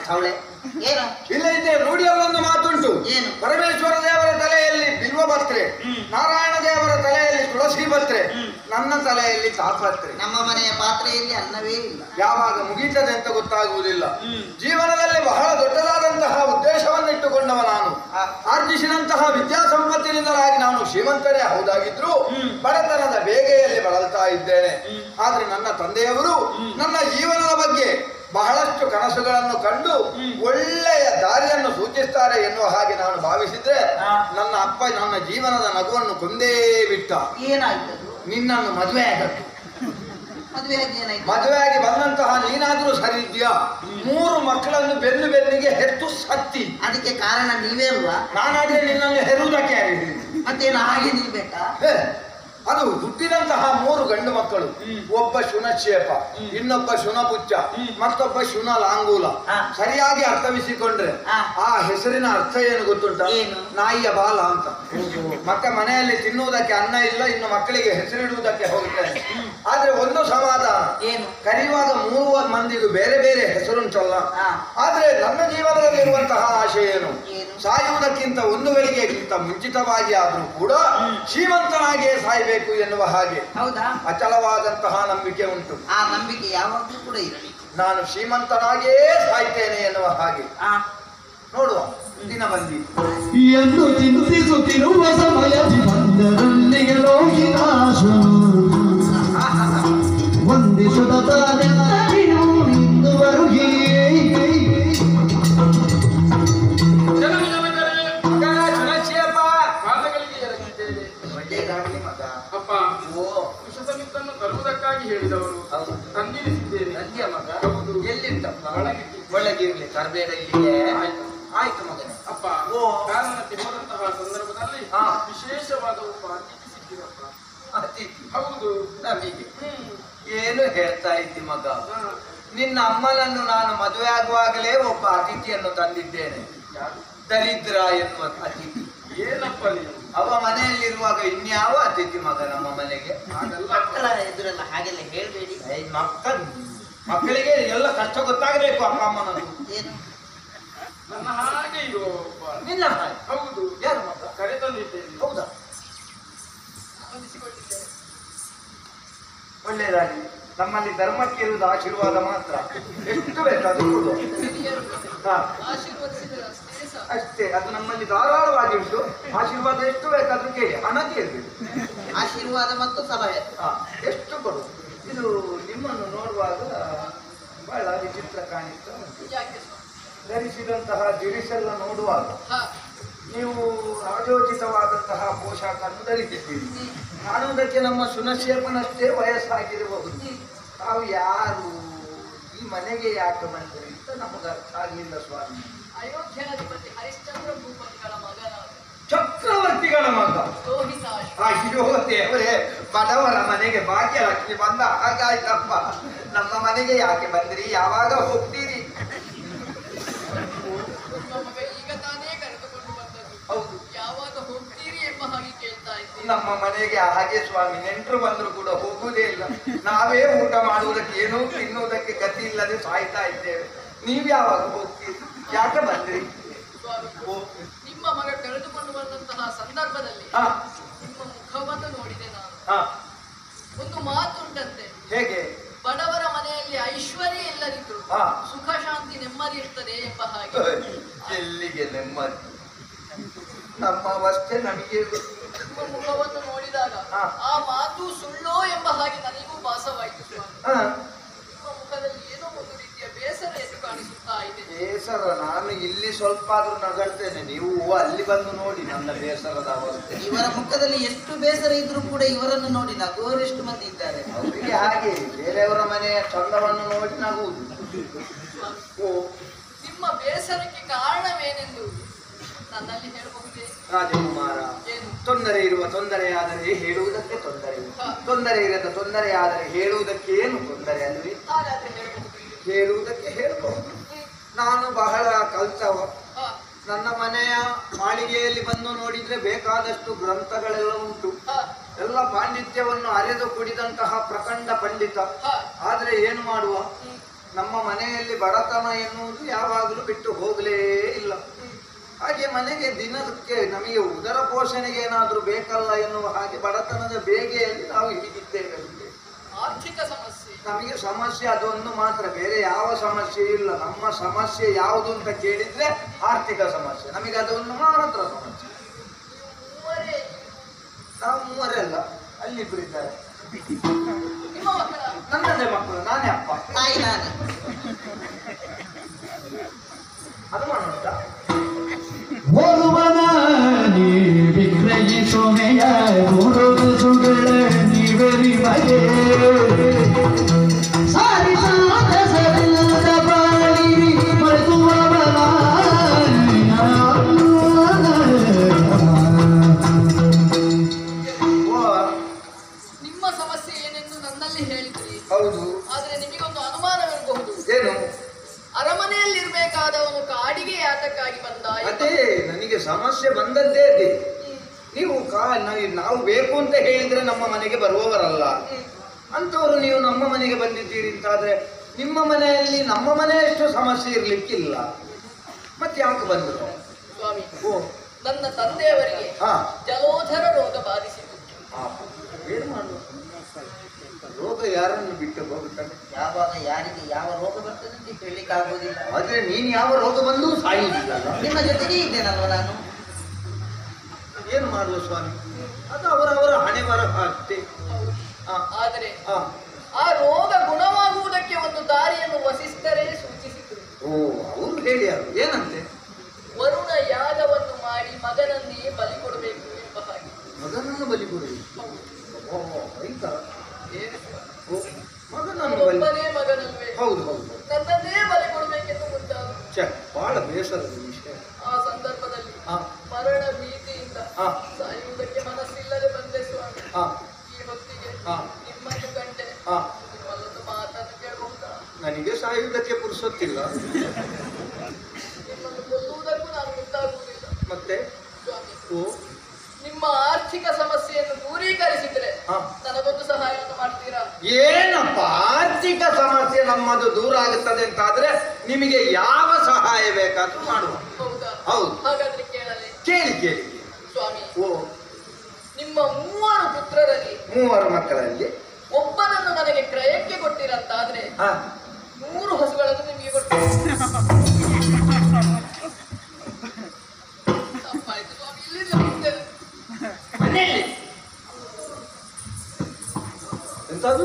ಸೌಳೆ ಏನು ಇಲ್ಲ ಇದೆ ರೂಢಿಯಲ್ಲೊಂದು ಮಾತುಂಟು ಏನು? ಪರಮೇಶ್ವರ ದೇವರ ತಲೆಯಲ್ಲಿ ಬಿಲ್ವ ಭತ್ರೆ ನಾರಾಯಣ ದೇವರ ತಲೆಯಲ್ಲಿ ತುಳಸಿ ಭತ್ರೆ ನನ್ನ ತಲೆಯಲ್ಲಿ ತಾಪತ್ರೆ ನಮ್ಮ ಮನೆಯ ಪಾತ್ರೆಯಲ್ಲಿ ಅನ್ನವೇ ಇಲ್ಲ ಯಾವಾಗ ಮುಗೀತದೆ ಅಂತ ಗೊತ್ತಾಗುವುದಿಲ್ಲ ಜೀವನದಲ್ಲಿ ಬಹಳ ದೊಡ್ಡದಾದಂತಹ ಉದ್ದೇಶವನ್ನಿಟ್ಟುಕೊಂಡವ ನಾನು ಆ. ಆರ್ಜಿಸಿದಂತಹ ವಿದ್ಯಾಸಂಪತ್ತಿನಿಂದಲಾಗಿ ನಾನು ಶ್ರೀಮಂತನೇ ಹೌದಾಗಿದ್ರು ಬಡತನದ ಬೇಗೆಯಲ್ಲಿ ಬಳಲ್ತಾ ಇದ್ದೇನೆ ಆದ್ರೆ ನನ್ನ ತಂದೆಯವರು ನನ್ನ ಜೀವನದ ಬಗ್ಗೆ ಬಹಳಷ್ಟು ಕನಸುಗಳನ್ನು ಕಂಡು ಒಳ್ಳೆಯ ದಾರಿಯನ್ನು ಸೂಚಿಸ್ತಾರೆ ಎನ್ನುವ ಹಾಗೆ ನಾನು ಭಾವಿಸಿದ್ರೆ ಆ. ನನ್ನ ಅಪ್ಪ ನನ್ನ ಜೀವನದ ನಗುವನ್ನು ಕೊಂದೇ ಬಿಟ್ಟ ಏನಾಯ್ತದು ನಿನ್ನನ್ನು ಮದುವೆ ಆಗಟ್ಟು ಮದುವೆ ಆಗಿ ಏನಾಯ್ತು ಮದುವೆಯಾಗಿ ಬಂದಂತಹ ನೀನಾದ್ರೂ ಸರಿ ಇದೆಯಾ ಮೂರು ಮಕ್ಕಳನ್ನು ಬೆನ್ನು ಬೆನ್ನಿಗೆ ಹೆತ್ತು ಸತ್ತಿ ಅದಕ್ಕೆ ಕಾರಣ ನೀವೇ ಅಲ್ವಾ ನಾನಾದ್ರೆ ನಿನ್ನನ್ನು ಹೆರುವುದಕ್ಕೆ ಹೇಳಿದ್ದೀನಿ. ಮತ್ತೇನು ಹಾಗೆ ನಿಲ್ಬೇಕಾ ಹೇ, ಅದು ಹುಟ್ಟಿದಂತಹ ಮೂರು ಗಂಡು ಮಕ್ಕಳು ಒಬ್ಬ ಶುನಕ್ಷೇಪ ಇನ್ನೊಬ್ಬ ಶುನಪುಚ್ಚ ಮತ್ತೊಬ್ಬ ಶುನ ಲಾಂಗೂಲ ಹಾ. ಸರಿಯಾಗಿ ಅರ್ಥವಿಸಿಕೊಂಡ್ರೆ ಹಾ. ಆ ಹೆಸರಿನ ಅರ್ಥ ಏನು ಗೊತ್ತುಂಟ ಏನು? ನಾಯಿಯ ಬಾಲ ಅಂತ ಮತ್ತೆ ಮನೆಯಲ್ಲಿ ತಿನ್ನುವುದಕ್ಕೆ ಅನ್ನ ಇಲ್ಲ ಇನ್ನು ಮಕ್ಕಳಿಗೆ ಹೆಸರಿಡುವುದಕ್ಕೆ ಹೋಗುತ್ತೇನೆ ಆದ್ರೆ ಒಂದು ಸಮಾಧಾನ ಏನು ಕರೆಯುವಾಗ ಮೂರು ಮಂದಿಗೂ ಬೇರೆ ಬೇರೆ ಹೆಸರುಂಟಲ್ಲ ಹಾ. ಆದ್ರೆ ನನ್ನ ಜೀವನದಲ್ಲಿರುವಂತಹ ಆಶೆ ಏನು ಏನು? ಸಾಯುವುದಕ್ಕಿಂತ ಒಂದು ಗಳಿಗೆಗಿಂತ ಮುಂಚಿತವಾಗಿ ಆದ್ರೂ ಕೂಡ ಶ್ರೀಮಂತನಾಗಿಯೇ ಸಾಯಬೇಕು ಎನ್ನುವ ಹಾಗೆ ಹೌದಾ ಅಚಲವಾದಂತಹ ನಂಬಿಕೆ ಉಂಟು ಆ ನಂಬಿಕೆ ಯಾವಾಗಲೂ ಕೂಡ ಇರಲಿ ನಾನು ಶ್ರೀಮಂತನಾಗಿಯೇ ಸಾಯ್ತೇನೆ ಎನ್ನುವ ಹಾಗೆ ಆ ನೋಡುವ ದಿನ ಬಂದಿತ್ತು ಎಂದು ಚಿಂತಿಸುತ್ತಿರುವ ಸಮಯದಿ ಬಂದರೊಂದಿಗೆ ಲೋಕಿನಾಶನು ವಂದಿಸುತ್ತ ತಾನೆಲ್ಲರಿಗೂ ಇಂದು ಬರುಗಿ ಮಗನ ಶುನಕ್ಷೇಪ. ಪಾದಗಳಿಗೆ ಎರಗಿದ್ದೇವೆ ಒಳ್ಳೆಯದಾಗ್ಲಿ ಮಗ ಅಪ್ಪ ಓ ವಿಷಸಮಿತ್ತನ್ನು ತರುವುದಕ್ಕಾಗಿ ಹೇಳಿದವರು ಹೌದು ತಂದಿರಿಸಿದ್ದೇನೆ ನಂದಿಯ ಮಗ ಹೌದು. ಎಲ್ಲಿಂದಪ್ಪ ಒಳಗಿಟ್ಟು. ಒಳಗಿರ್ಲಿ ತರಬೇಡ ಇಲ್ಲಿಗೆ ಆಯ್ತು. ಆಯ್ತು ಮಗನೇ ಅಪ್ಪ ಓ. ಕಾರಣಕ್ಕೆ ಹೋದಂತಹ ಸಂದರ್ಭದಲ್ಲಿ ಹಾ. ವಿಶೇಷವಾದ ಒಬ್ಬ ಅತಿಥಿ ಸಿಕ್ಕಿರಪ್ಪ ಅತಿಥಿ ಹೌದು ನಮಗೆ ಹ್ಮ್. ಏನು ಹೇಳ್ತಾ ಇದ್ದಿ ಮಗ ಹಾ. ನಿನ್ನ ಅಮ್ಮನನ್ನು ನಾನು ಮದುವೆ ಆಗುವಾಗಲೇ ಒಬ್ಬ ಅತಿಥಿಯನ್ನು ತಂದಿದ್ದೇನೆ ಯಾರು? ದರಿದ್ರ ಎನ್ನುವ ಅತಿಥಿ ಏನಪ್ಪ ನೀವು ಅವ ಮನೆಯಲ್ಲಿರುವಾಗ ಇನ್ಯಾವ ಅತಿಥಿ ಮಗ ನಮ್ಮ ಮನೆಗೆ ಹಾಗಲ್ಲ ಮಕ್ಕಳ ಎದುರೆಲ್ಲ ಹಾಗೆಲ್ಲ ಹೇಳ್ಬೇಡಿ ಐ ಮಕ್ಕಳು ಮಕ್ಕಳಿಗೆ ಎಲ್ಲ ಕಷ್ಟ ಗೊತ್ತಾಗಬೇಕು ಅಪ್ಪ ಅಮ್ಮನದು ಏನು ನನ್ನ ಹಾಗೆ ಇರುವ ಒಬ್ಬ ನಿನ್ನ ಹಾಗೆ. ಹೌದು ಯಾರು ಮಗ ಕರೆ ತಂದಿದ್ದೇನೆ ಹೌದಾ ವಂದಿಸಿಕೊಂಡಿದ್ದೇನೆ. ಒಳ್ಳೆಯದಾಗಲಿ ನಮ್ಮಲ್ಲಿ ಧರ್ಮಕ್ಕೆ ಇರುವುದು ಆಶೀರ್ವಾದ ಮಾತ್ರ ಎಷ್ಟು ಬೇಕಾದ್ರೂ ಕೊಡು ಹಾ ಅಷ್ಟೇ ಅದು ನಮ್ಮಲ್ಲಿ ಧಾರಾಳವಾಗಿ ಉಂಟು ಆಶೀರ್ವಾದ ಎಷ್ಟು ಬೇಕಾದ್ರೂ ಕೇಳಿ ಹಣ ಕೇಳಬೇಕು ಆಶೀರ್ವಾದ ಮತ್ತು ಸಲಹೆ ಹಾ ಎಷ್ಟು ಕೊಡು ಇದು ನಿಮ್ಮನ್ನು ನೋಡುವಾಗ ಬಹಳ ವಿಚಿತ್ರ ಕಾಣಿಸ್ತಾ ಉಂಟು ಧರಿಸಿದಂತಹ ದಿರಿಸೆಲ್ಲ ನೋಡುವಾಗ ನೀವು ರಾಜೋಚಿತವಾದಂತಹ ಪೋಷಾಕನ್ನು ಧರಿಸಿದ್ದೀರಿ ಕಾಣುವುದಕ್ಕೆ ನಮ್ಮ ಸುನಶೇಪನಷ್ಟೇ ವಯಸ್ಸಾಗಿರಬಹುದು ತಾವು ಯಾರು ಈ ಮನೆಗೆ ಯಾಕೆ ಬಂದ್ರಿ ಅಂತ ನಮಗೆ ಅರ್ಥ ಆಗಲಿಲ್ಲ ಸ್ವಾಮಿ ಅಯೋಧ್ಯಾಧಿಪತಿ ಹರಿಶ್ಚಂದ್ರ ಭೂಪತಿಗಳ ಮಗನ ಚಕ್ರವರ್ತಿಗಳ ಮಗ ಲೋಹಿತಾಶ್ ಅಯ್ಯೋ ದೇವರೇ ಬಡವರ ಮನೆಗೆ ಭಾಗ್ಯಲಕ್ಷ್ಮಿ ಬಂದ ಹಾಗಾಯ್ತಪ್ಪ ನಮ್ಮ ಮನೆಗೆ ಯಾಕೆ ಬಂದ್ರಿ ಯಾವಾಗ ಹೋಗ್ತೀರಿ ನಿಮ್ಮ ಮಗ ಈಗ ತಾನೇ ಕರೆದುಕೊಂಡು ಬಂದದ್ದು ಹೌದು ಯಾವಾಗ ಹೋಗ್ತೀರಿ ಎಂಬ ಹಾಗೆ ಕೇಳ್ತಾ ಇದ್ದೀನಿ ನಮ್ಮ ಮನೆಗೆ ಹಾಗೆ ಸ್ವಾಮಿ ನೆಂಟರು ಬಂದ್ರು ಕೂಡ ಹೋಗುವುದೇ ಇಲ್ಲ ನಾವೇ ಊಟ ಮಾಡುವುದಕ್ಕೆ ಏನೂ ತಿನ್ನುವುದಕ್ಕೆ ಗತಿ ಇಲ್ಲದೆ ಸಾಯ್ತಾ ಇದ್ದೇವೆ ನೀವ್ ಯಾವಾಗ ಹೋಗ್ತೀರಿ ಯಾಕೆ ಬಂದ್ರಿ ಸ್ವಾಮಿ ಓ, ನಿಮ್ಮ ಮಗ ಕರೆದುಕೊಂಡು ಬಂದಂತಹ ಸಂದರ್ಭದಲ್ಲಿ ಹಾ ನಿಮ್ಮ ಮುಖವನ್ನು ನೋಡಿದೆ ನಾನು ಹಾ ಒಂದು ಮಾತುಂಟಂತೆ ಹೇಗೆ ಬಡವರ ಮನೆಯಲ್ಲಿ ಐಶ್ವರ್ಯ ಇಲ್ಲದಿದ್ರು ಹಾ ಸುಖ ಶಾಂತಿ ನೆಮ್ಮದಿ ಇರ್ತದೆ ಎಂಬ ಹಾಗೆ ಎಲ್ಲಿಗೆ ನೆಮ್ಮದಿ ನಮ್ಮ ಅವಸ್ಥೆ ನಮಗೆ ಗೊತ್ತು. ನಿಮ್ಮ ಮುಖವನ್ನು ನೋಡಿದಾಗ ಹಾ. ಆ ಮಾತು ಸುಳ್ಳೋ ಎಂಬ ಹಾಗೆ ನನಗೂ ಭಾಸವಾಯಿತು ಸ್ವಾಮಿ ಹಾ ನಿಮ್ಮ ಮುಖದಲ್ಲಿ ಏನೋ ಒಂದು ರೀತಿಯ ಬೇಸರ ಎದ್ದು ಕಾಣಿಸುತ್ತಾ ಇದೆ ಬೇಸರ ನಾನು ಇಲ್ಲಿ ಸ್ವಲ್ಪ ಆದ್ರೂ ನಗಳ್ತೇನೆ ನೀವು ಅಲ್ಲಿ ಬಂದು ನೋಡಿ ನನ್ನ ಬೇಸರದ ಅವಸ್ಥೆ ಇವರ ಮುಖದಲ್ಲಿ ಎಷ್ಟು ಬೇಸರ ಇದ್ರೂ ಕೂಡ ಇವರನ್ನು ನೋಡಿ ನಗುವರೆಷ್ಟು ಮಂದಿ ಇದ್ದಾರೆ ಅವರಿಗೆ ಹಾಗೆ ಬೇರೆಯವರ ಮನೆಯ ಚಂದವನ್ನು ನೋಡಿ ನಗುವುದು ಓ ನಿಮ್ಮ ಬೇಸರಕ್ಕೆ ಕಾರಣವೇನೆಂದು ನನ್ನಲ್ಲಿ ಹೇಳಬಹುದೇ ರಾಜಕುಮಾರ ಏನು ತೊಂದರೆ ಇರುವ ತೊಂದರೆಯಾದರೆ ಹೇಳುವುದಕ್ಕೆ ತೊಂದರೆ ಹಾ. ತೊಂದರೆ ಇರದ ತೊಂದರೆಯಾದರೆ ಹೇಳುವುದಕ್ಕೆ ಏನು ತೊಂದರೆ ಅಲ್ವೇ ಹಾಗಾದ್ರೆ ಹೇಳಬಹುದು ಹೇಳುವುದಕ್ಕೆ ಹೇಳಬಹುದು ನಾನು ಬಹಳ ಕಲ್ತವ ಹಾ ನನ್ನ ಮನೆಯ ಮಾಳಿಗೆಯಲ್ಲಿ ಬಂದು ನೋಡಿದ್ರೆ ಬೇಕಾದಷ್ಟು ಗ್ರಂಥಗಳೆಲ್ಲ ಉಂಟು ಹಾ ಎಲ್ಲ ಪಾಂಡಿತ್ಯವನ್ನು ಅರೆದು ಕುಡಿದಂತಹ ಪ್ರಖಂಡ ಪಂಡಿತ ಹಾ ಆದ್ರೆ ಏನು ಮಾಡುವ ಹ್ಮ್. ನಮ್ಮ ಮನೆಯಲ್ಲಿ ಬಡತನ ಎನ್ನುವುದು ಯಾವಾಗಲೂ ಬಿಟ್ಟು ಹೋಗಲೇ ಇಲ್ಲ ಹಾಗೆ ಮನೆಗೆ ದಿನಕ್ಕೆ ನಮಗೆ ಉದರ ಪೋಷಣೆಗೆ ಏನಾದರೂ ಬೇಕಲ್ಲ ಎನ್ನುವ ಹಾಗೆ ಬಡತನದ ಬೇಗೆಯಲ್ಲಿ ನಾವು ಹಿಡಿದಿದ್ದೇವೆ ಅಷ್ಟೇ. ಆರ್ಥಿಕ ಸಮಸ್ಯೆ ನಮಗೆ ಸಮಸ್ಯೆ ಅದೊಂದು ಮಾತ್ರ ಬೇರೆ ಯಾವ ಸಮಸ್ಯೆ ಇಲ್ಲ ನಮ್ಮ ಸಮಸ್ಯೆ ಯಾವುದು ಅಂತ ಕೇಳಿದ್ರೆ ಆರ್ಥಿಕ ಸಮಸ್ಯೆ ನಮಗೆ ಅದೊಂದು ಮಾತ್ರ ಸಮಸ್ಯೆ ಮೂವರೇ ನಾವು ಮೂವರೆಲ್ಲ ಅಲ್ಲಿಬ್ರು ಇದ್ದಾರೆ ನಿಮ್ಮ ಮಕ್ಕಳ ನನ್ನದೇ ಮಕ್ಕಳು ನಾನೇ ಅಪ್ಪ ತಾಯಿ ನಾನೇ ಅದು ಮಾಡೋಣ ಓದುವನ ನೀ ವಿಕ್ರಯಿಸೊಮೆಯ ಗುರುಸುಗಳ ನೀವೆರಿ ಮಗೆ ಸಾರಿಸಾದ ಸರಿಲ್ಲದ ಬಾಳಿರಿ ಮರೆಸುವವನ ಓ ನಿಮ್ಮ ಸಮಸ್ಯೆ ಏನೆಂದು ನನ್ನಲ್ಲಿ ಹೇಳಿದ್ರಿ ಹೌದು ಆದ್ರೆ ನಿಮಗೊಂದು ಅನುಮಾನವಿರಬಹುದು ಏನು ಅರಮನೆಯಲ್ಲಿರ್ಬೇಕಾದವನು ಕಾಡಿಗೆ ಯಾತಕ್ಕಾಗಿ ಬಂದ ಅದೇ ನನಗೆ ಸಮಸ್ಯೆ ಬಂದದ್ದೇ ಅದೇ ನೀವು ಕಾ ನಾವು- ನಾವು ಬೇಕು ಅಂತ ಹೇಳಿದ್ರೆ ನಮ್ಮ ಮನೆಗೆ ಬರುವವರಲ್ಲ ಅಂಥವ್ರು ನೀವು ನಮ್ಮ ಮನೆಗೆ ಬಂದಿದ್ದೀರಿ ಅಂತಾದ್ರೆ ನಿಮ್ಮ ಮನೆಯಲ್ಲಿ ನಮ್ಮ ಮನೆಯಷ್ಟು ಸಮಸ್ಯೆ ಇರ್ಲಿಕ್ಕಿಲ್ಲ ಮತ್ತೆ ಯಾಕೆ ಬಂದರು ಸ್ವಾಮಿ ಓ ನನ್ನ ತಂದೆಯವರಿಗೆ ಹಾ ಜಲೋಧರ ರೋಗ ಬಾಧಿಸಿತು ಆ, ಏನು ಮಾಡುವ ರೋಗ ಯಾರನ್ನು ಬಿಟ್ಟು ಹೋಗುತ್ತಾನೆ ಯಾವಾಗ ಯಾರಿಗೆ ಯಾವ ರೋಗ ಬರ್ತದೆ ಅಂತ ಹೇಳಲಿಕ್ಕೆ ಆಗುವುದಿಲ್ಲ ಆದ್ರೆ ನೀನು ಯಾವ ರೋಗ ಬಂದರೂ ಸಾಯುವುದಿಲ್ಲ ನಿಮ್ಮ ಜೊತೆಗೆ ಇದ್ದೇನಲ್ವ ನಾನು ಏನು ಮಾಡುವ ಸ್ವಾಮಿ ಅದು ಅವರವರ ಹಣೆ ಬರಹ ಅಷ್ಟೇ ಆ, ಆದರೆ ಆ. ಆ ರೋಗ ಗುಣವಾಗುವುದಕ್ಕೆ ಒಂದು ದಾರಿಯನ್ನು ವಸಿಷ್ಠರೇ ಸೂಚಿಸಿದರು ಓ ಅವರು ಹೇಳಿ ಅವರು ಏನಂತೆ ವರುಣ ಯಾಗವನ್ನು ಮಾಡಿ ಮಗನನ್ನೇ ಬಲಿ ಕೊಡಬೇಕು ಎಂಬ ಹಾಗೆ ಮಗನನ್ನು ಬಲಿ ಕೊಡಿ ಓ ಭಯಂಕರ ಏನು? ಓ, ಮಗನನ್ನು ಬಲಿ ಒಬ್ಬನೇ ಮಗನಲ್ವೇ ಹೌದು ಹೌದು ನನ್ನನ್ನೇ ಬಲಿ ಕೊಡಬೇಕೆಂದು ಮುಂದಾದ ಛೆ ಬಹಳ ಬೇಸರದ ವಿಷಯ ಆ ಸಂದರ್ಭದಲ್ಲಿ ಆ, ಮರಣ ಭೀತಿಯಿಂದ ಆ. ಸಾಯುವುದಕ್ಕೆ ಮನಸ್ಸಿಲ್ಲದೆ ಬಂದೆ ಸ್ವಾಮಿ ಆ, ಈ ಹೊತ್ತಿಗೆ ಆ. ನಿಮ್ಮನ್ನು ಕಂಡೆ ಆ. ನಿಮ್ಮಲ್ಲೊಂದು ಮಾತನ್ನು ಕೇಳಬಹುದಾ ನನಗೆ ಸಾಯುವುದಕ್ಕೆ ಪುರುಸೊತ್ತಿಲ್ಲ ನಿಮ್ಮನ್ನು ಕೊಲ್ಲುವುದಕ್ಕೂ ನಾನು ಮುಂದಾಗುವುದಿಲ್ಲ ಮತ್ತೆ ಸ್ವಾಮಿ ಓ ನಿಮ್ಮ ಆರ್ಥಿಕ ಸಮಸ್ಯೆಯನ್ನು ದೂರೀಕರಿಸಿದ್ರೆ ಆ. ನನಗೊಂದು ಸಹಾಯವನ್ನು ಮಾಡ್ತೀರಾ ಏನಪ್ಪ ಆರ್ಥಿಕ ಸಮಸ್ಯೆ ನಮ್ಮದು ದೂರ ಆಗುತ್ತದೆ ಅಂತಾದ್ರೆ ನಿಮಗೆ ಯಾವ ಸಹಾಯ ಬೇಕಾದ್ರೂ ಮಾಡುವ ಹೌದಾ ಹೌದು. ಹಾಗಾದ್ರೆ ಕೇಳಲೆ ಕೇಳಿ ಕೇಳಿ ಸ್ವಾಮಿ ಓ ನಿಮ್ಮ ಮೂವರು ಪುತ್ರರಲ್ಲಿ ಮೂವರು ಮಕ್ಕಳಲ್ಲಿ ಒಬ್ಬನನ್ನು ನನಗೆ ಕ್ರಯಕ್ಕೆ ಕೊಟ್ಟಿರಂತಾದ್ರೆ ಹಾ ಮೂರು ಹಸುಗಳನ್ನು ನಿಮಗೆ ಕೊಟ್ಟು ತಪ್ಪಾಯ್ತು ಸ್ವಾಮಿ ಇಲ್ಲಿಂದ ಹೋಗ್ತೇನೆ ಮನೆಯಲ್ಲಿ ಎಂತದ್ದು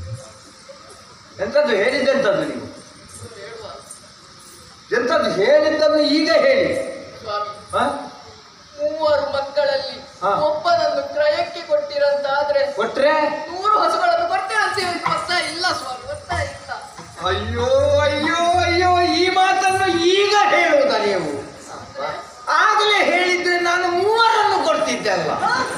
ಎಂತದ್ದು ಹೇಳಿದ್ದೆಂತದ್ದು ನೀವು ಹೇಳುವ ಎಂತದ್ದು ಹೇಳಿದ್ದನ್ನು ಈಗ ಹೇಳಿ ಸ್ವಾಮಿ ಹಾ ಮೂವರು ಮಕ್ಕಳಲ್ಲಿ ಹಾ. ಒಬ್ಬನನ್ನು ಕ್ರಯಕ್ಕೆ ಕೊಟ್ಟಿರಂತಾದ್ರೆ ಕೊಟ್ರೆ ನೂರು ಹಸುಗಳನ್ನು ಕೊಡ್ತೇನೆ ಅಂತ ಹೇಳಿ ಗೊತ್ತಾ ಇಲ್ಲ ಸ್ವಾಮಿ ಗೊತ್ತಾ ಇಲ್ಲ ಅಯ್ಯೋ ಅಯ್ಯೋ ಅಯ್ಯೋ ಈ ಮಾತನ್ನು ಈಗ ಹೇಳುವುದ ನೀವು ಆಗಲೇ ಹೇಳಿದ್ರೆ ನಾನು ಮೂವರನ್ನು ಕೊಡ್ತಿದ್ದೆ ಅಲ್ಲ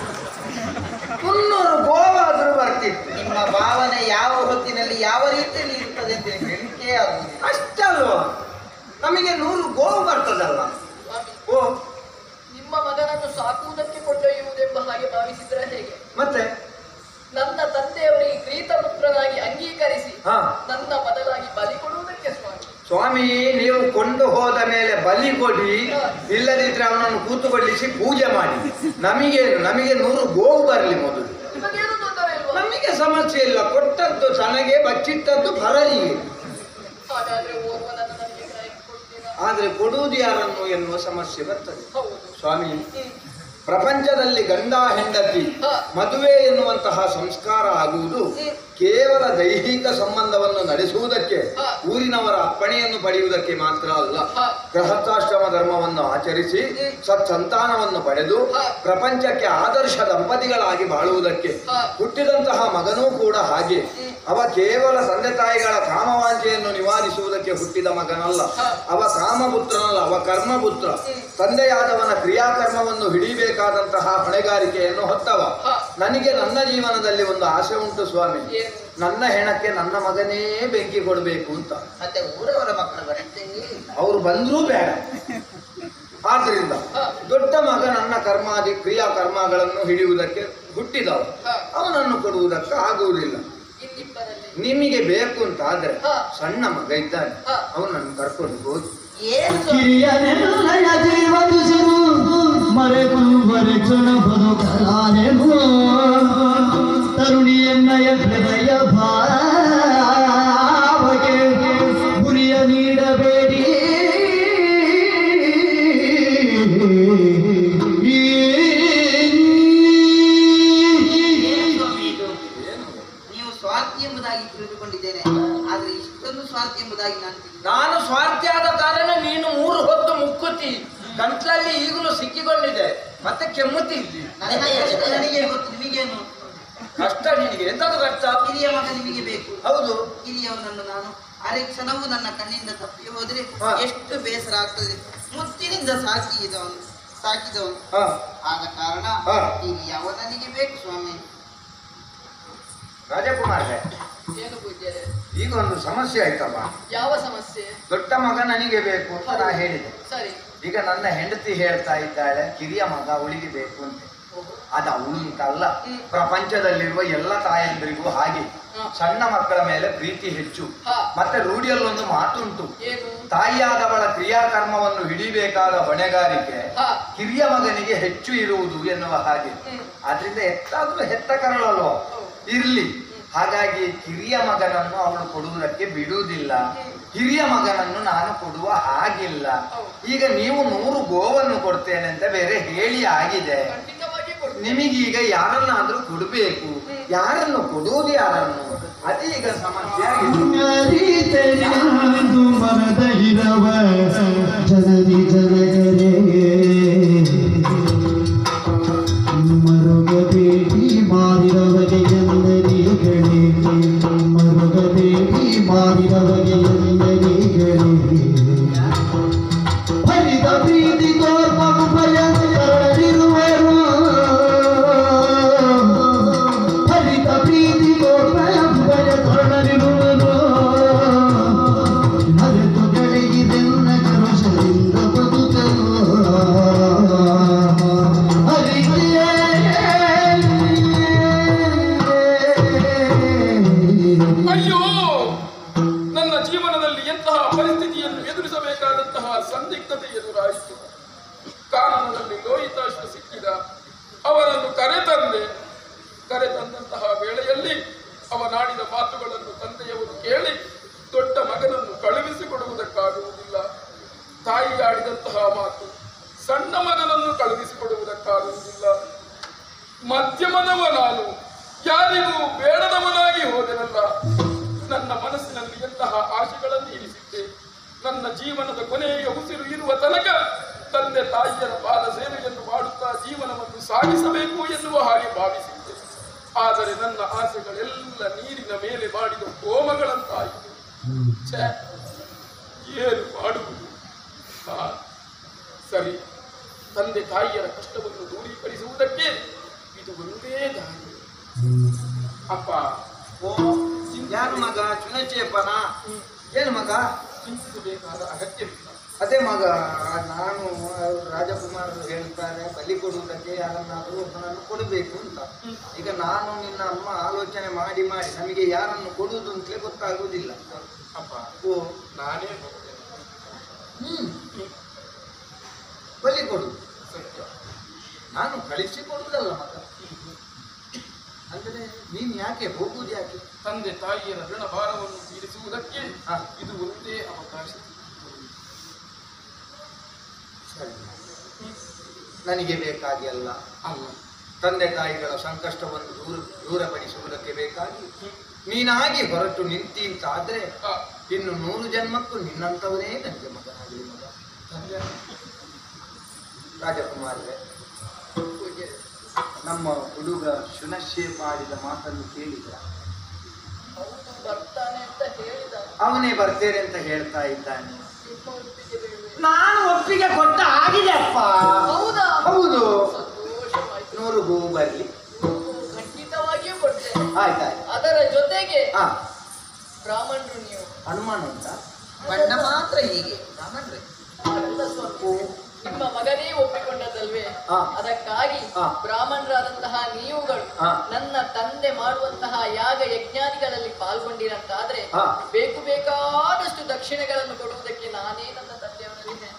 ಮುನ್ನೂರು ಗೋವಾದ್ರೂ ಬರ್ತಿತ್ತು ನಿಮ್ಮ ಭಾವನೆ ಯಾವ ಹೊತ್ತಿನಲ್ಲಿ ಯಾವ ರೀತಿಯಲ್ಲಿ ಇರ್ತದೆ ಅಂತ ಹೇಳಿಕೆ ಆಗುವುದಿಲ್ಲ ಅಷ್ಟಲ್ವಾ ನಮಗೆ ನೂರು ಗೋವು ಬರ್ತದಲ್ಲ ಸ್ವಾಮಿ ಓ ನಿಮ್ಮ ಮಗನನ್ನು ಸಾಕುವುದಕ್ಕೆ ಕೊಂಡೊಯ್ಯುವುದೆಂಬ ಹಾಗೆ ಭಾವಿಸಿದ್ರೆ ಹೇಗೆ ಮತ್ತೆ ನನ್ನ ತಂದೆಯವರಿಗೆ ಕ್ರೀತಪುತ್ರನಾಗಿ ಅಂಗೀಕರಿಸಿ ಹಾ ನನ್ನ ಬದಲಾಗಿ ಬಲಿ ಕೊಡುವುದಕ್ಕೆ ಸ್ವಾಮಿ ಸ್ವಾಮಿ ನೀವು ಕೊಂಡು ಹೋದ ಮೇಲೆ ಬಲಿ ಕೊಡಿ ಇಲ್ಲದಿದ್ರೆ ಅವನನ್ನು ಕೂತುಕೊಳ್ಳಿಸಿ ಪೂಜೆ ಮಾಡಿ ನಮಗೆ ನಮಗೆ ನೂರು ಗೋವು ಬರಲಿ ಮೊದಲು ನಿಮಗೇನು ತೊಂದರೆ ಇಲ್ವಾ ನಮಗೆ ಸಮಸ್ಯೆ ಇಲ್ಲ ಕೊಟ್ಟದ್ದು ತನಗೆ ಬಚ್ಚಿಟ್ಟದ್ದು ಬರಲಿಗೆ ಹಾಗಾದ್ರೆ ಓರ್ವನನ್ನು ನನಗೆ ಕ್ರಯಕ್ಕೆ ಕೊಡ್ತೀರಾ ಆದ್ರೆ ಕೊಡುವುದು ಯಾರನ್ನು ಎನ್ನುವ ಸಮಸ್ಯೆ ಬರ್ತದೆ ಹೌದು ಸ್ವಾಮಿ ಹ್ಮ್. ಪ್ರಪಂಚದಲ್ಲಿ ಗಂಡ ಹೆಂಡತಿ ಹಾ. ಮದುವೆ ಎನ್ನುವಂತಹ ಸಂಸ್ಕಾರ ಆಗುವುದು ಹ್ಮ್. ಕೇವಲ ದೈಹಿಕ ಸಂಬಂಧವನ್ನು ನಡೆಸುವುದಕ್ಕೆ ಹಾ. ಊರಿನವರ ಅಪ್ಪಣೆಯನ್ನು ಪಡೆಯುವುದಕ್ಕೆ ಮಾತ್ರ ಅಲ್ಲ ಹಾ. ಗೃಹಸ್ಥಾಶ್ರಮ ಧರ್ಮವನ್ನು ಆಚರಿಸಿ ಹ್ಮ್. ಸತ್ಸಂತಾನವನ್ನು ಪಡೆದು ಹಾ. ಪ್ರಪಂಚಕ್ಕೆ ಆದರ್ಶ ದಂಪತಿಗಳಾಗಿ ಬಾಳುವುದಕ್ಕೆ ಹಾ. ಹುಟ್ಟಿದಂತಹ ಮಗನೂ ಕೂಡ ಹಾಗೆ ಹ್ಮ್. ಅವ ಕೇವಲ ತಂದೆ ತಾಯಿಗಳ ಕಾಮವಾಂಚೆಯನ್ನು ನಿವಾರಿಸುವುದಕ್ಕೆ ಹುಟ್ಟಿದ ಮಗನಲ್ಲ ಹಾ. ಅವ ಕಾಮಪುತ್ರನಲ್ಲ ಅವ ಕರ್ಮಪುತ್ರ ಹ್ಮ್. ತಂದೆಯಾದವನ ಕ್ರಿಯಾಕರ್ಮವನ್ನು ಹಿಡಿಬೇಕಾದಂತಹ ಹೊಣೆಗಾರಿಕೆಯನ್ನು ಹೊತ್ತವ ಹಾ. ನನಗೆ ನನ್ನ ಜೀವನದಲ್ಲಿ ಒಂದು ಆಸೆ ಉಂಟು ಸ್ವಾಮಿ ಏನು ನನ್ನ ಹೆಣಕ್ಕೆ ನನ್ನ ಮಗನೇ ಬೆಂಕಿ ಕೊಡಬೇಕು ಅಂತ ಮತ್ತೆ ಊರವರ ಮಕ್ಕಳು ಬರುತ್ತೆ ಅವರು ಬಂದ್ರೂ ಬೇಡ ಆದ್ರಿಂದ ಹಾ. ದೊಡ್ಡ ಮಗ ನನ್ನ ಕರ್ಮಾದಿ ಕ್ರಿಯಾ ಕರ್ಮಗಳನ್ನು ಹಿಡಿಯುವುದಕ್ಕೆ ಹುಟ್ಟಿದವ ಹಾ. ಅವನನ್ನು ಕೊಡುವುದಕ್ಕೆ ಆಗುವುದಿಲ್ಲ ಇನ್ನಿಬ್ಬರಲ್ಲಿ ನಿಮಗೆ ಬೇಕು ಅಂತ ಆದ್ರೆ ಹಾ. ಸಣ್ಣ ಮಗ ಇದ್ದಾನೆ ಹಾ. ಅವನು ನನ್ನ ಕರ್ಕೊಂಡು ಹೋಗಿ ಏನು ಸ್ವಾಮಿ? ಕಿರಿಯನೆಲ್ಲಯ ಜೀವದುಸಿರು ಮರೆತು ಮರೆತುಣ ಬದುಕಲಾನೆನು ತರುಣಿಯನ್ನಯ ಹೃದಯ ಭಾವಗೆ ಗುರಿಯ ನೀಡಬೇಡಿ ಏನು ಸ್ವಾಮಿ ಇದು ನೀವು ಸ್ವಾರ್ಥಿ ಎಂಬುದಾಗಿ ತಿಳಿದುಕೊಂಡಿದ್ದೇನೆ ಆದ್ರೆ ಇಷ್ಟೊಂದು ಸ್ವಾರ್ಥಿ ಎಂಬುದಾಗಿ ನಾನು ತಿಳಿದಿಲ್ಲ. ನಾನು ಸ್ವಾರ್ಥಿ ಆದ ಕಾರಣ ನೀನು ಮೂರು ಹೊತ್ತು ಮುಕ್ಕುತ್ತಿ ಗಂಟ್ಲಲ್ಲಿ ಈಗಲೂ ಸಿಕ್ಕಿಕೊಂಡಿದೆ ಮತ್ತೆ ಕೆಮ್ಮುತ್ತಿ ಇದ್ದಿ ನನ್ನ ಕಷ್ಟ ನನಗೆ ಗೊತ್ತು ನಿಮಗೇನು ಕಷ್ಟ ನಿನಗೆ ಎಂತದು ಕಷ್ಟ ಹಿರಿಯ ಮಗ ನಿಮಗೆ ಬೇಕು ಹೌದು ಹಿರಿಯವನನ್ನು ನಾನು ಅರೆ ಕ್ಷಣವೂ ನನ್ನ ಕಣ್ಣಿಂದ ತಪ್ಪಿ ಹೋದ್ರೆ ಹಾ. ಎಷ್ಟು ಬೇಸರ ಆಗ್ತದೆ ಮುತ್ತಿನಿಂದ ಸಾಕಿದವನು ಸಾಕಿದವನು ಹಾ ಆದ ಕಾರಣ ಹಾ. ಹಿರಿಯವ ನನಗೆ ಬೇಕು ಸ್ವಾಮಿ ರಾಜಕುಮಾರ ಏನು ಪೂಜ್ಯರೇ ಈಗ ಒಂದು ಸಮಸ್ಯೆ ಆಯ್ತಮ್ಮ ಯಾವ ಸಮಸ್ಯೆ ದೊಡ್ಡ ಮಗ ನನಗೆ ಬೇಕು ಅಂತ ನಾ ಹೇಳಿದೆ ಸರಿ ಈಗ ನನ್ನ ಹೆಂಡತಿ ಹೇಳ್ತಾ ಇದ್ದಾಳೆ ಕಿರಿಯ ಮಗ ಅವಳಿಗೆ ಬೇಕು ಅಂತ ಅದು ಅವಳು ಅಂತಲ್ಲ ಹ್ಮ್. ಪ್ರಪಂಚದಲ್ಲಿರುವ ಎಲ್ಲ ತಾಯಂದಿರಿಗೂ ಹಾಗೆ ಹಾ. ಸಣ್ಣ ಮಕ್ಕಳ ಮೇಲೆ ಪ್ರೀತಿ ಹೆಚ್ಚು ಹಾ. ಮತ್ತೆ ರೂಢಿಯಲ್ಲೊಂದು ಮಾತುಂಟು ಏನು ತಾಯಿಯಾದವಳ ಕ್ರಿಯಾಕರ್ಮವನ್ನು ಹಿಡಿಬೇಕಾದ ಹೊಣೆಗಾರಿಕೆ ಹಾ ಹಿರಿಯ ಮಗನಿಗೆ ಹೆಚ್ಚು ಇರುವುದು ಎನ್ನುವ ಹಾಗೆ ಹ್ಮ್. ಆದ್ರಿಂದ ಎತ್ತಾದ್ರೂ ಹೆತ್ತ ಕರಳಲ್ವ ಹೌದು. ಇರ್ಲಿ ಹಾಗಾಗಿ ಕಿರಿಯ ಮಗನನ್ನು ಅವಳು ಕೊಡುವುದಕ್ಕೆ ಬಿಡುವುದಿಲ್ಲ ಹ್ಮ್. ಹಿರಿಯ ಮಗನನ್ನು ನಾನು ಕೊಡುವ ಹಾಗಿಲ್ಲ ಹೌದು. ಈಗ ನೀವು ನೂರು ಗೋವನ್ನು ಕೊಡ್ತೇನೆ ಅಂತ ಬೇರೆ ಹೇಳಿ ಆಗಿದೆ ಖಂಡಿತವಾಗಿ ಕೊಡ್ತೀನಿ ನಿಮಗೀಗ ಯಾರನ್ನಾದ್ರೂ ಕೊಡಬೇಕು ಯಾರನ್ನು ಕೊಡುವುದು ಯಾರನ್ನು ಅದೀಗ ಸಮಸ್ಯೆ ಆಗಿದೆ ಅರಿತೆನೆಂದು ಮರದ ಇರವ ಜನರಿ ಜನಗರೆ ಮರುಗಬೇಡಿ ಮಾರಿದವಗೆ ಎಂದರಿಗಳೇ ಮರುಗಬೇಡಿ ಮಾರಿದವಗೆ ಎಂದರಿಗಳೇ ಫಲಿತ ಪ್ರೀತಿ ತೋರ್ಪು ಭಯಂಕರರಿರುವರು ಫಲಿತ ಪ್ರೀತಿ ತೋರ್ಪ ಭಯಂಕರರಿರುವರು ಮರೆತು ಗೆಳೆಯಿದೆನ್ನ ಕರುಷದಿಂದ ಬದುಕಲು ಅರಿತೇ ಅಯ್ಯೋ ನನ್ನ ಜೀವನದಲ್ಲಿ ಎಂತಹ ಪರಿಸ್ಥಿತಿಯನ್ನು ಎದುರಿಸಬೇಕಾದಂತಹ ಸಂದಿಗ್ಧತೆ ಎದುರಾಯಿತು ಕಾನೂನಿನಲ್ಲಿ ಲೋಹಿತಾಶ್ವ ಸಿಕ್ಕಿದ ಅವನನ್ನು ಕರೆತಂದೆ ಕರೆತಂದಂತಹ ವೇಳೆಯಲ್ಲಿ ಅವನಾಡಿದ ಮಾತುಗಳನ್ನು ತಂದೆಯವರು ಕೇಳಿ ದೊಡ್ಡ ಮಗನನ್ನು ಕಳುಹಿಸಿಕೊಡುವುದಕ್ಕಾಗುವುದಿಲ್ಲ ತಾಯಿ ಆಡಿದಂತಹ ಮಾತು ಸಣ್ಣ ಮಗನನ್ನು ಕಳುಹಿಸಿಕೊಡುವುದಕ್ಕಾಗುವುದಿಲ್ಲ ಮಧ್ಯಮದವ ನಾನು ಯಾರಿಗೂ ಬೇಡದವನಾಗಿ ಹೋದೆನಲ್ಲ ನನ್ನ ಮನಸ್ಸಿನಲ್ಲಿ ಎಂತಹ ಆಶೆಗಳನ್ನು ಇರಿಸಿದ್ದೆ ನನ್ನ ಜೀವನದ ಕೊನೆಯ ಉಸಿರು ಇರುವ ತನಕ ತಂದೆ ತಾಯಿಯರ ಪಾದ ಸೇವೆಯನ್ನು ಮಾಡುತ್ತಾ ಜೀವನವನ್ನು ಸಾಗಿಸಬೇಕು ಎನ್ನುವ ಹಾಗೆ ಭಾವಿಸಿದ್ದೆ ಆದರೆ ನನ್ನ ಆಸೆಗಳೆಲ್ಲ ನೀರಿನ ಮೇಲೆ ಮಾಡಿದ ಹೋಮಗಳಂತಾಯಿತು ಛೇ ಏನು ಮಾಡುವುದು ಆ, ಸರಿ ತಂದೆ ತಾಯಿಯರ ಕಷ್ಟವನ್ನು ದೂರೀಕರಿಸುವುದಕ್ಕೆ ಇದು ಒಂದೇ ದಾರಿ ಅಪ್ಪ ಓ ಯಾರು ಮಗ ಚುನಚೇಪನ ಏನು ಮಗ ಚಿಂತಿಸಬೇಕಾದ ಅಗತ್ಯವಿಲ್ಲ ಅದೇ ಮಗ ನಾನು ರಾಜಕುಮಾರರು ಹೇಳ್ತಾರೆ ಬಲಿ ಕೊಡುವುದಕ್ಕೆ ಯಾರನ್ನಾದರೂ ಒಬ್ಬನನ್ನು ಕೊಡಬೇಕು ಅಂತ ಈಗ ನಾನು ನಿನ್ನ ಅಮ್ಮ ಆಲೋಚನೆ ಮಾಡಿ ಮಾಡಿ ನಮಗೆ ಯಾರನ್ನು ಕೊಡುವುದು ಅಂತಲೇ ಗೊತ್ತಾಗುವುದಿಲ್ಲ ಅಪ್ಪ ಓ ನಾನೇ ಹೋಗ್ತೇನೆ ಹ್ಮ್ ಬಲಿ ಕೊಡು ಸತ್ಯ ನಾನು ಕಳಿಸಿ ಕೊಡುವುದಲ್ಲ ಮಗ ಅಂದ್ರೆ ನೀನು ಯಾಕೆ ಹೋಗುವುದು ಯಾಕೆ ತಂದೆ ತಾಯಿಯರ ಋಣ ಭಾರವನ್ನು ತೀರಿಸುವುದಕ್ಕೆ ಹಾ. ಇದು ಒಂದೇ ಅವಕಾಶ ಸರಿ ನನಗೆ ಬೇಕಾಗಿ ಅಲ್ಲ ಅಲ್ಲ ತಂದೆ ತಾಯಿಗಳ ಸಂಕಷ್ಟವನ್ನು ದೂರ ದೂರಪಡಿಸುವುದಕ್ಕೆ ಬೇಕಾಗಿ ನೀನಾಗಿ ಹೊರಟು ನಿಂತಿ ಅಂತಾದ್ರೆ ಆ, ಇನ್ನು ನೂರು ಜನ್ಮಕ್ಕೂ ನಿನ್ನಂಥವನೇ ನನಗೆ ಮಗನಾಗಲಿ ಮಗ ತಂದೆ ರಾಜಕುಮಾರರೇ ಪೂಜ್ಯರೇ ನಮ್ಮ ಹುಡುಗ ಶುನಶೇಪ ಆಡಿದ ಮಾತನ್ನು ಕೇಳಿದ ಹೌದು ಬರ್ತಾನೆ ಅಂತ ಹೇಳಿದ ಅವನೇ ಬರ್ತೇನೆ ಅಂತ ಹೇಳ್ತಾ ಇದ್ದಾನೆ ನಿಮ್ಮ ಒಪ್ಪಿಗೆ ಬೇಡವೇ? ನಾನು ಒಪ್ಪಿಗೆ ಕೊಟ್ಟ ಆಗಿದೆ ಅಪ್ಪ ಹೌದಾ ಹೌದು ಸಂತೋಷವಾಯ್ತು ನೂರು ಹೂ ಬರಲಿ ಖಂಡಿತವಾಗಿಯೂ ಕೊಡ್ತೇನೆ ಆಯ್ತಾಯ್ತು ಅದರ ಜೊತೆಗೆ ಹಾ ಬ್ರಾಹ್ಮಣರು ನೀವು ಅನುಮಾನ ಉಂಟಾ ಬಣ್ಣ ಮಾತ್ರ ಹೀಗೆ ರಾಮನ್ರೆ ಅಲ್ಲ ಸ್ವಾಮಿ ನಿಮ್ಮ ನಿಮ್ಮ ಮಗನೇ ಒಪ್ಪಿಕೊಂಡದ್ದಲ್ವೇ ಹಾ. ಅದಕ್ಕಾಗಿ ಹಾ. ಬ್ರಾಹ್ಮಣರಾದಂತಹ ನೀವುಗಳು ಹಾ. ನನ್ನ ತಂದೆ ಮಾಡುವಂತಹ ಯಾಗ ಯಜ್ಞಾದಿಗಳಲ್ಲಿ ಪಾಲ್ಗೊಂಡಿರಂತಾದ್ರೆ ಹಾ. ಬೇಕು ಬೇಕಾದಷ್ಟು ದಕ್ಷಿಣೆಗಳನ್ನು ಕೊಡುವುದಕ್ಕೆ ನಾನೇ ನನ್ನ ತಂದೆಯವರಲ್ಲಿ ಹೇಳ್ತೇನೆ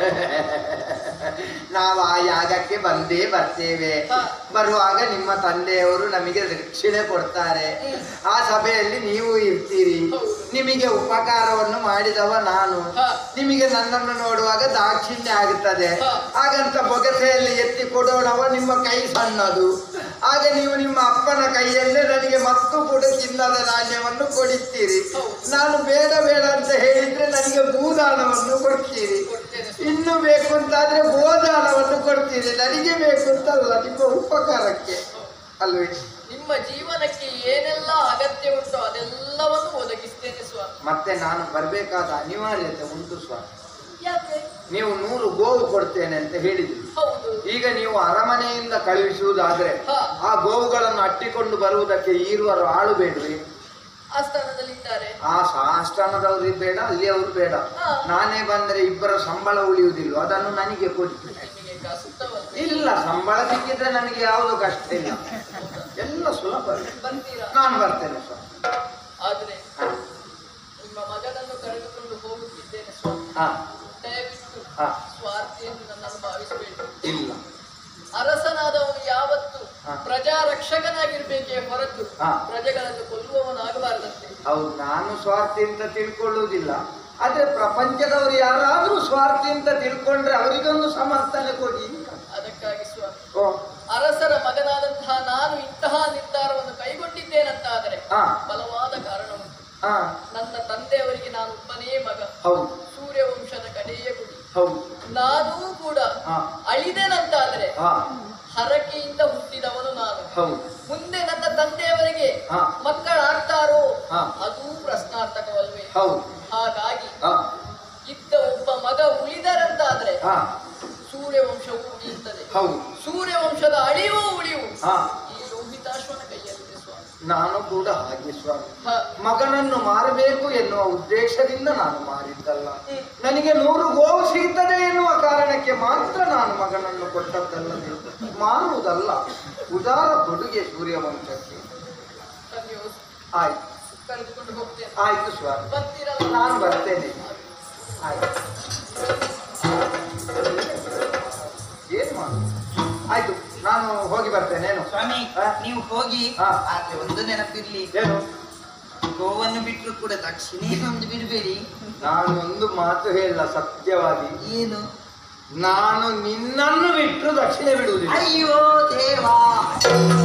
ನಾವು ಆ ಯಾಗಕ್ಕೆ ಬಂದೇ ಬರ್ತೇವೆ ಹಾ. ಬರುವಾಗ ನಿಮ್ಮ ತಂದೆಯವರು ನಮಗೆ ದಕ್ಷಿಣೆ ಕೊಡ್ತಾರೆ ಆ ಸಭೆಯಲ್ಲಿ ನೀವು ಇರ್ತೀರಿ ಹೌದು. ನಿಮಗೆ ಉಪಕಾರವನ್ನು ಮಾಡಿದವ ನಾನು ಹಾ. ನಿಮಗೆ ನನ್ನನ್ನು ನೋಡುವಾಗ ದಾಕ್ಷಿಣ್ಯ ಆಗುತ್ತದೆ ಹಾ. ಹಾಗಂತ ಬೊಗಸೆಯಲ್ಲಿ ಎತ್ತಿ ಕೊಡೋಣವ ನಿಮ್ಮ ಕೈ ಸಣ್ಣದು ಆಗ ನೀವು ನಿಮ್ಮ ಅಪ್ಪನ ಕೈಯಲ್ಲೇ ನನಗೆ ಮತ್ತು ಕೂಡ ಚಿನ್ನದ ನಾಣ್ಯವನ್ನು ಕೊಡುತ್ತೀರಿ ಹೌದು. ನಾನು ಬೇಡ ಬೇಡ ಅಂತ ಹೇಳಿದ್ರೆ ನನಗೆ ಭೂದಾನವನ್ನು ಕೊಡ್ತೀರಿ ಕೊಡ್ತೇನೆ ಇನ್ನು ಬೇಕು ಅಂತಾದ್ರೆ ಗೋದಾನವನ್ನು ಕೊಡ್ತೀರಿ ನನಗೆ ಬೇಕು ಅಂತಲ್ಲ ನಿಮ್ಮ ಉಪಕಾರಕ್ಕೆ ಅಲ್ವೇ ನಿಮ್ಮ ಜೀವನಕ್ಕೆ ಏನೆಲ್ಲ ಅಗತ್ಯ ಉಂಟು ಅದೆಲ್ಲವನ್ನು ಒದಗಿಸ್ತೇನೆ ಸ್ವಾಮಿ ಮತ್ತೆ ನಾನು ಬರಬೇಕಾದ ಅನಿವಾರ್ಯತೆ ಉಂಟು ಸ್ವಾಮಿ ಯಾಕೆ ನೀವು ನೂರು ಗೋವು ಕೊಡ್ತೇನೆ ಅಂತ ಹೇಳಿದ್ರಿ ಹೌದು ಈಗ ನೀವು ಅರಮನೆಯಿಂದ ಕಳುಹಿಸುವುದಾದ್ರೆ ಹಾ. ಆ ಗೋವುಗಳನ್ನು ಅಟ್ಟಿಕೊಂಡು ಬರುವುದಕ್ಕೆ ಈರುವರು ಆಳು ಬೇಡ್ರಿ ಆ ಸ್ಥಾನದಲ್ಲಿದ್ದಾರೆ ಆ ಸಾಷ್ಟಾನದವ್ರು ಬೇಡ ಅಲ್ಲಿಯವರು ಬೇಡ ಹಾ. ನಾನೇ ಬಂದ್ರೆ ಇಬ್ಬರ ಸಂಬಳ ಉಳಿಯುವುದಿಲ್ಲ ಅದನ್ನು ನನಗೆ ಕೊಡಿ ನಿಮಗೆ ಕಷ್ಟವಲ್ಲ ಇಲ್ಲ ಸಂಬಳ ಸಿಕ್ಕಿದ್ರೆ ನನಗೆ ಯಾವುದು ಕಷ್ಟ ಇಲ್ಲ ಎಲ್ಲ ಸುಲಭ ಬರ್ತೀರಾ ನಾನು ಬರ್ತೇನೆ ಸ್ವಾಮಿ ಆದ್ರೆ ಹಾ. ನಿಮ್ಮ ಮಗನನ್ನು ಕರೆದುಕೊಂಡು ಹೋಗುತ್ತಿದ್ದೇನೆ ಸ್ವಾಮಿ ಹಾ ದಯವಿಟ್ಟು ಹಾ ಸ್ವಾರ್ಥಿಯನ್ನು ನನ್ನನ್ನು ಭಾವಿಸಬೇಡಿ ಇಲ್ಲ ಅರಸನಾದವನು ಯಾವತ್ತು ಹಾ. ಪ್ರಜಾ ರಕ್ಷಕನಾಗಿರ್ಬೇಕೇ ಹೊರತು ಹಾ. ಪ್ರಜೆಗಳನ್ನು ಕೊಲ್ಲುವವನಾಗಬಾರದಂತೆ ಹೌದು ನಾನು ಸ್ವಾರ್ಥಿ ಅಂತ ತಿಳ್ಕೊಳ್ಳುವುದಿಲ್ಲ ಆದ್ರೆ ಪ್ರಪಂಚದವರು ಯಾರಾದ್ರೂ ಸ್ವಾರ್ಥಿ ಅಂತ ತಿಳ್ಕೊಂಡ್ರೆ ಅವರಿಗೊಂದು ಸಮರ್ಥನೆ ಕೊಡಿ ಅದಕ್ಕಾಗಿ ಸ್ವಾಮಿ ಓ ಅರಸರ ಮಗನಾದಂತಹ ನಾನು ಇಂತಹ ನಿರ್ಧಾರವನ್ನು ಕೈಗೊಂಡಿದ್ದೇನಂತಾದರೆ ಹಾ ಬಲವಾದ ಕಾರಣ ಉಂಟು ಹಾ ನನ್ನ ತಂದೆಯವರಿಗೆ ನಾನು ಒಬ್ಬನೇ ಮಗ ಹೌದು ಸೂರ್ಯವಂಶದ ಕಡೆಯ ಗುಡಿ ಹೌದು ನಾನೂ ಕೂಡ ಹಾ ಅಳಿದೇನಂತಾದ್ರೆ ಹಾ ಹರಕೆಯಿಂದ ಹುಟ್ಟಿದವನು ನಾನು ಹೌದು ಮುಂದೆ ನನ್ನ ತಂದೆಯವರಿಗೆ ಹಾ. ಮಕ್ಕಳಾಗ್ತಾರೋ ಹಾ. ಅದೂ ಪ್ರಶ್ನಾರ್ಥಕವಲ್ವೇ ಹೌದು ಹಾಗಾಗಿ ಹಾ ಇದ್ದ ಒಬ್ಬ ಮಗ ಉಳಿದರಂತಾದ್ರೆ ಹಾ ಸೂರ್ಯವಂಶವು ಉಳಿಯುತ್ತದೆ ಹೌದು ಸೂರ್ಯವಂಶದ ಅಳಿವು ಉಳಿವು ಹಾ ಈ ಲೋಹಿತಾಶ್ವನ ಕೈಯಲ್ಲಿದೆ ಸ್ವಾಮಿ ನಾನು ಕೂಡ ಹಾಗೆ ಸ್ವಾಮಿ ಹ. ಮಗನನ್ನು ಮಾರಬೇಕು ಎನ್ನುವ ಉದ್ದೇಶದಿಂದ ನಾನು ಮಾರಿದ್ದಲ್ಲ ಹ್ಮ್. ನನಗೆ ನೂರು ಗೋವು ಸಿಗುತ್ತದೆ ಎನ್ನುವ ಕಾರಣಕ್ಕೆ ಮಾತ್ರ ನಾನು ಮಗನನ್ನು ಕೊಟ್ಟದ್ದಲ್ಲದೆ ಮಾರುವುದಲ್ಲ ಉದಾರ ಕೊಡುಗೆ ಸೂರ್ಯವಂಶಕ್ಕೆ ತಂದೆಯು ಆಯ್ತು ಕರೆದುಕೊಂಡು ಹೋಗ್ತೇನೆ ಆಯ್ತು ಸ್ವಾಮಿ ಬರ್ತೀರಲ್ಲ ನಾನು ಬರ್ತೇನೆ ಆಯ್ತು ಏನ್ ಮಾಡು ಆಯ್ತು ನಾನು ಹೋಗಿ ಬರ್ತೇನೇನು ಸ್ವಾಮಿ ಹಾ? ನೀವು ಹೋಗಿ ಹಾ. ಆದ್ರೆ ಒಂದು ನೆನಪಿರ್ಲಿ ಏನು ಗೋವನ್ನು ಬಿಟ್ಟರು ಕೂಡ ದಕ್ಷಿಣೆ ಒಂದು ಬಿಡಬೇಡಿ ನಾನು ಒಂದು ಮಾತು ಹೇಳ ಸತ್ಯವಾಗಿ ಏನು ನಾನು ನಿನ್ನನ್ನು ಬಿಟ್ಟು ದಕ್ಷಿಣೆ ಬಿಡುವುದಿಲ್ಲ ಅಯ್ಯೋ ದೇವಾ